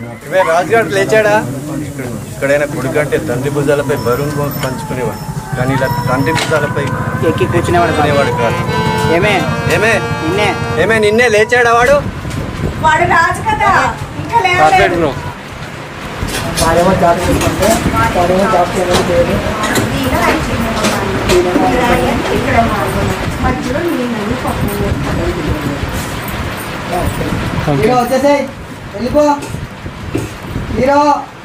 ఇవే రాజుగారు లేచాడా ఇక్కడ ఇక్కడైనా కొడుకు అంటే తండ్రి భుజాలపై బరువు పంచుకునేవాడు కానీ ఇలా తండ్రి భుజాలపై ఎక్కి కూర్చునేవాడు కాదు. కొనేవాడు కాదు ఏమే ఏమే నిన్నే ఏమే నిన్నే లేచాడా వాడు వాడు రాజు కదా ఇంకా పర్ఫెక్ట్ లేవలేదు బ్రో వాడేమో జాబ్ చేసుకుంటే వాడేమో జాబ్ చేయలేదు చేయలేదు ఈయన రాయచూరు అమ్మాయి. రాయ ఇక్కడ అమ్మాయి. మధ్యలో నేను పప్పు హీరో వచ్చేసాయి వెళ్ళిపో హీరో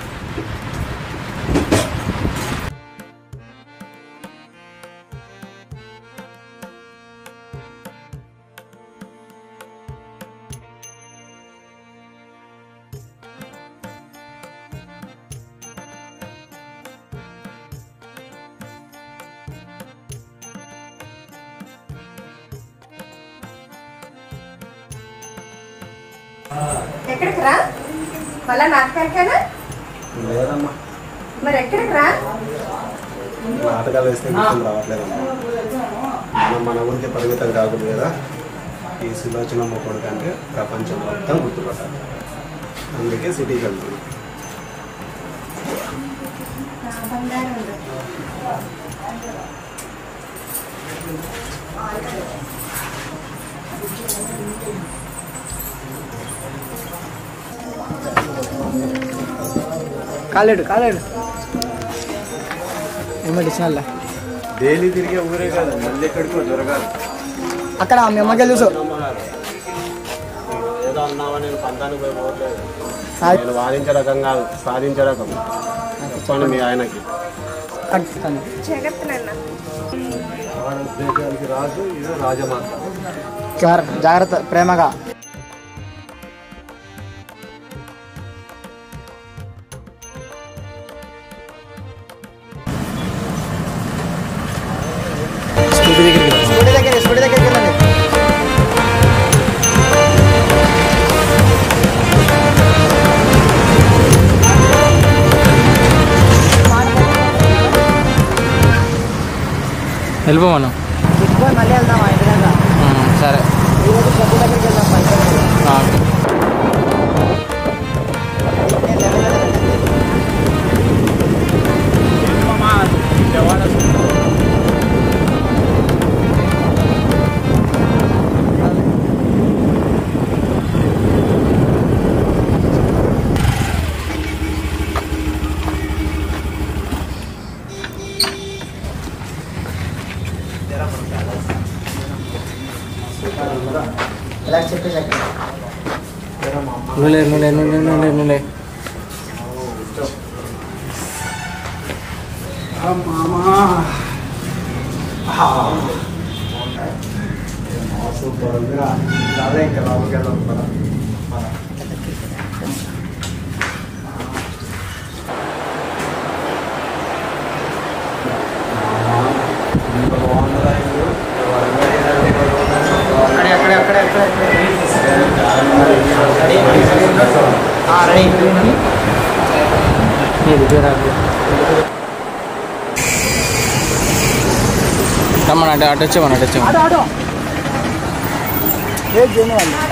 ఎక్కడికి రా మళ్ళా నాటకానికేనా లేదమ్మా మరి ఎక్కడికి రా నాటకాలు వేస్తే గుర్తులు రావట్లేదమ్మా మనం మన ఊరికి పరిమితం కాకూడదు కదా ఈ సులోచనమ్మ కొడుకు అంటే ప్రపంచం మొత్తం గుర్తుపట్టాలి అందుకే సిటీకి వెళ్తున్నాం నా బంగారం ఉంది. కాలేడు కాలేడు ఏమో డిసినల్ డైలీ తిరిగే ఊరే కాదు మళ్ళీ ఎక్కడికో దొరకాలి అక్కడ మీ అమ్మకి చూసు నమ్మగారు. ఏదో అన్నావా నేను పంతానికి పోయి పోవట్లేదు అది- నేను వాదించే రకం కాదు సాధించే రకం చెప్పండి మీ ఆయనకి కట్టుతాను. జగత్ నాన్న వాడు దేశానికి రాజు ఇది రాజమాత జాగ్రత్త జాగ్రత్త ప్రేమగా స్కూటీ దగ్గర స్కూటీ దగ్గరికి వెళ్ళండి వెళ్ళిపో మనం తిప్పుకొని మళ్ళీ వెళ్దాం ఐదు గంటల ఉమ్, సరే ఈరోజు స్కూటీ దగ్గరికి వెళ్దాం పైకి ఆ, ఇలా చెప్పేసి అక్కడ నువ్వులే నువ్వులే నువ్వులే నువ్వులే నువ్వులే సూపర్ ఉందిరా అదే ఇంకా లోపలికి వెళ్దాం పద. పద. ఇంత బాగుందిరా ఇల్లు. అక్కడే అక్కడే అక్కడే అక్కడే రెడీ ఇది చూడరా రమ్మని అటు అటు వచ్చామని అటు వచ్చామని ఆటో ఆటో ఏ చేయని వాళ్ళు